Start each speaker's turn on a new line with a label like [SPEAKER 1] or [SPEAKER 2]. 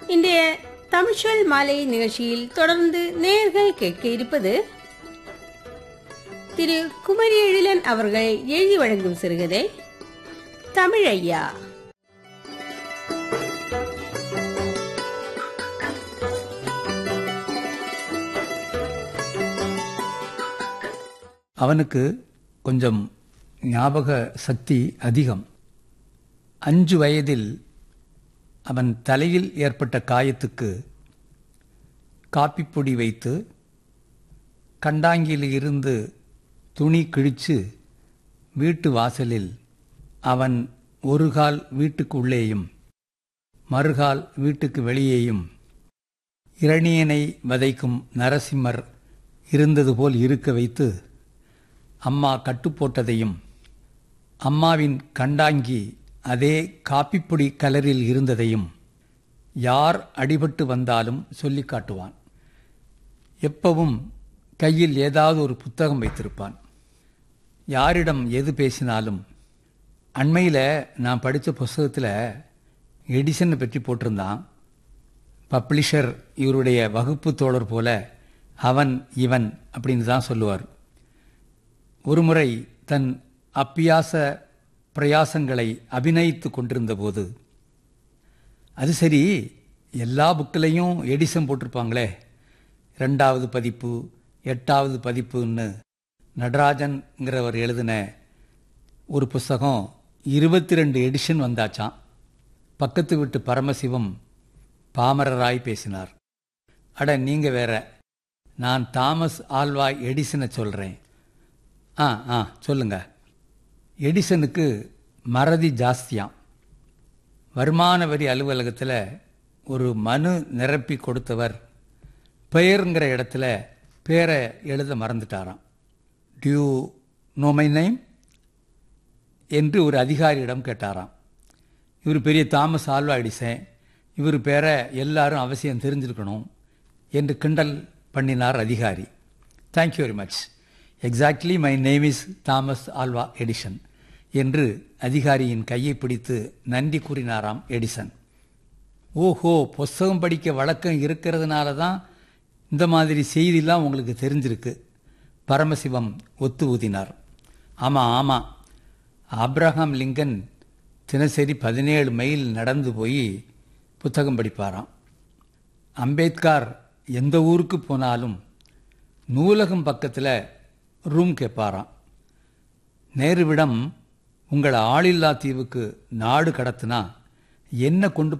[SPEAKER 1] இன்றைய தமிழ்ச்சொல் மாலை நிகழ்ச்சியில் தொடர்ந்து நேர்கள் கேட்க இருப்பது திரு குமரி எழிலன் அவர்கள் எழுதி வழங்கும் சிறுகதை தமிழையா
[SPEAKER 2] அவனுக்கு கொஞ்சம் ஞாபக சக்தி அதிகம் அஞ்சு வயதில் அவன் தலையில் ஏற்பட்ட காயத்துக்கு காப்பிப்பொடி வைத்து கண்டாங்கியில் இருந்து துணி கிழிச்சு வீட்டு வாசலில் அவன் ஒரு கால் வீட்டுக்கு உள்ளேயும் மறுகால் வீட்டுக்கு வெளியேயும் இரணியனை வதைக்கும் நரசிம்மர் இருந்தது போல் இருக்க வைத்து அம்மா கட்டுப்போட்டதையும் அம்மாவின் கண்டாங்கி அதே காப்பிப்பொடி கலரில் இருந்ததையும் யார் அடிபட்டு வந்தாலும் சொல்லி காட்டுவான் எப்பவும் கையில் ஏதாவது ஒரு புத்தகம் வைத்திருப்பான் யாரிடம் எது பேசினாலும் அண்மையில் நான் படித்த புஸ்தகத்தில் எடிசனை பற்றி போட்டிருந்தான் பப்ளிஷர் இவருடைய வகுப்பு தோழர் போல அவன் இவன் அப்படின்னு தான் சொல்லுவார் ஒருமுறை தன் அப்பியாச பிரயாசங்களை அபிநயித்து கொண்டிருந்த போது அது சரி எல்லா புக்கிலையும் எடிசன் போட்டிருப்பாங்களே ரெண்டாவது பதிப்பு எட்டாவது பதிப்புன்னு நடராஜன்கிறவர் எழுதின ஒரு புஸ்தகம் இருபத்தி ரெண்டு எடிஷன் வந்தாச்சான் பக்கத்து வீட்டு பரமசிவம் பாமரராய் பேசினார் அட நீங்க வேற நான் தாமஸ் ஆல்வா எடிசனை சொல்றேன் ஆ ஆ சொல்லுங்க எடிசனுக்கு மறதி ஜாஸ்தியாம் வருமான வரி அலுவலகத்தில் ஒரு மனு நிரப்பி கொடுத்தவர் பெயருங்கிற இடத்துல பேரை எழுத மறந்துட்டாராம் டியூ நோ மை நேம் என்று ஒரு அதிகாரியிடம் கேட்டாராம் இவர் பெரிய தாமஸ் ஆல்வா எடிசன் இவர் பேரை எல்லாரும் அவசியம் தெரிஞ்சிருக்கணும் என்று கிண்டல் பண்ணினார் அதிகாரி thank you very much exactly my name is Thomas Alva Edison என்று அதிகாரியின் கையை பிடித்து நன்றி கூறினாராம் எடிசன் ஓஹோ புஸ்தகம் படிக்க வழக்கம் இருக்கிறதுனால தான் இந்த மாதிரி செய்திலாம் உங்களுக்கு தெரிஞ்சிருக்கு பரமசிவம் ஒத்து ஊதினார் ஆமாம் ஆமாம் ஆப்ரஹாம் லிங்கன் தினசரி பதினேழு மைல் நடந்து போய் புத்தகம் படிப்பாராம் அம்பேத்கர் எந்த ஊருக்கு போனாலும் நூலகம் பக்கத்தில் ரூம் கேட்பாராம் நேருவிடம் உங்களை ஆளில்லா தீவுக்கு நாடு கடத்தினா என்ன கொண்டு